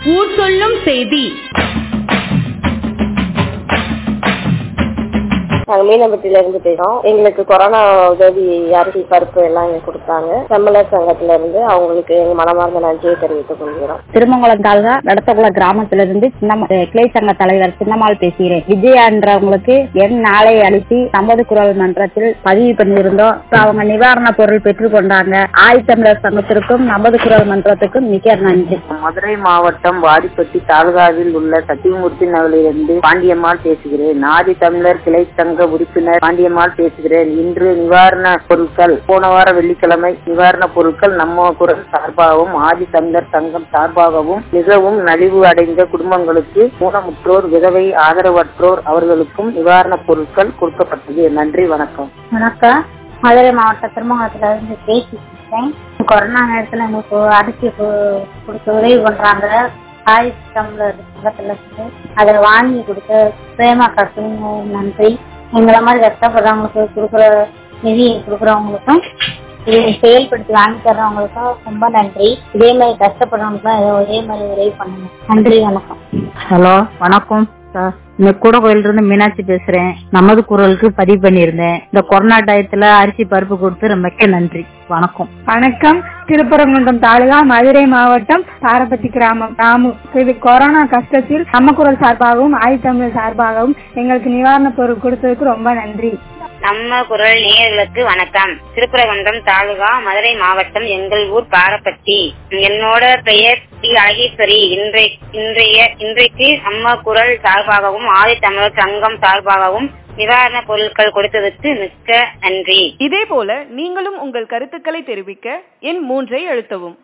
ஊர் சொல்லும் செய்தி நாங்க மீனம்பட்டியில இருந்து பேசுறோம் எங்களுக்கு கொரோனா உதவி அரிசி பருப்பு எல்லாம் எங்களுக்கு கொடுத்தாங்க செம்மலர் சங்கத்துல இருந்து அவங்களுக்கு எங்க மனமார்ந்த நன்றியை தெரிவித்துக் கொள்கிறோம் திருமங்கலம் தாலுகா நடத்தகுள கிராமத்துல இருந்து சின்ன கிளை சங்க தலைவர் சின்னம்மாள் பேசுகிறேன் விஜயான்றவங்களுக்கு என் நாளை அளித்து நமது குரல் மன்றத்தில் பதிவு பண்ணியிருந்தோம் இப்ப அவங்க நிவாரண பொருள் பெற்றுக் கொண்டாங்க ஆய்தமிழர் சங்கத்திற்கும் நமது குரல் மன்றத்துக்கும் மிக நன்றி மதுரை மாவட்டம் வாடிப்பட்டி தாலுகாவில் உள்ள சத்தியமூர்த்தி நகரிலிருந்து பாண்டியம்மாள் பேசுகிறேன் ஆதி தமிழர் கிளை சங்க உறுப்பினர் பாண்டியம்மாள் பேசுகிறேன் இன்று நிவாரண பொருட்கள் போன வார வெள்ளிக்கிழமை நிவாரண பொருட்கள் நம்ம குரல் சார்பாகவும் ஆதி தமிழர் சங்கம் சார்பாகவும் மிகவும் நலிவு அடைந்த குடும்பங்களுக்கு ஊனமுற்றோர் விதவை ஆதரவற்றோர் அவர்களுக்கும் நிவாரண பொருட்கள் கொடுக்கப்பட்டது நன்றி வணக்கம் வணக்கம் மதுரை மாவட்ட திருமங்கலத்துல இருந்து பேசிட்டேன் கொரோனா நேரத்துல எங்களுக்கு அரிசி கு- கொடுத்து உதவி பண்றாங்க ஆயுஷ் தமிழர் சங்கத்துல இருந்து அதை வாங்கி கொடுத்த பிரேமாக்காக்கும் நன்றி எங்களை மாதிரி கஷ்டப்படுறவங்களுக்கு கொடுக்குற நிதி கொடுக்குறவங்களுக்கும் இதை செயல்படுத்தி வாங்கி தர்றவங்களுக்கும் ரொம்ப நன்றி இதே மாதிரி கஷ்டப்படுறவங்களுக்கும் ஏதோ இதே மாதிரி உதவி பண்ணுங்க நன்றி வணக்கம் ஹலோ வணக்கம் சார் இந்த கூட கோயில இருந்து மீனாட்சி பேசுறேன் நமது குரலுக்கு பதிவு பண்ணியிருந்தேன் இந்த கொரோனா டயத்துல அரிசி பருப்பு கொடுத்து மிக்க நன்றி வணக்கம் வணக்கம் திருப்பரங்குன்றம் தாலுகா மதுரை மாவட்டம் பாரபத்தி கிராமம் ராமு இது கொரோனா கஷ்டத்தில் நம்ம குரல் சார்பாகவும் ஆயுத்தமிழ் சார்பாகவும் எங்களுக்கு நிவாரண பொருள் கொடுத்ததுக்கு ரொம்ப நன்றி நம்ம குரல் நேயர்களுக்கு வணக்கம் திருப்பரங்குன்றம் தாலுகா மதுரை மாவட்டம் எங்கள் ஊர் பாரப்பட்டி என்னோட பெயர் டி அழகேஸ்வரி இன்றை இன்றைய இன்றைக்கு நம்ம குரல் சார்பாகவும் ஆதி தமிழர் சங்கம் சார்பாகவும் நிவாரண பொருட்கள் கொடுத்ததற்கு மிக்க நன்றி இதே போல நீங்களும் உங்கள் கருத்துக்களை தெரிவிக்க எண் மூன்றை அழுத்தவும்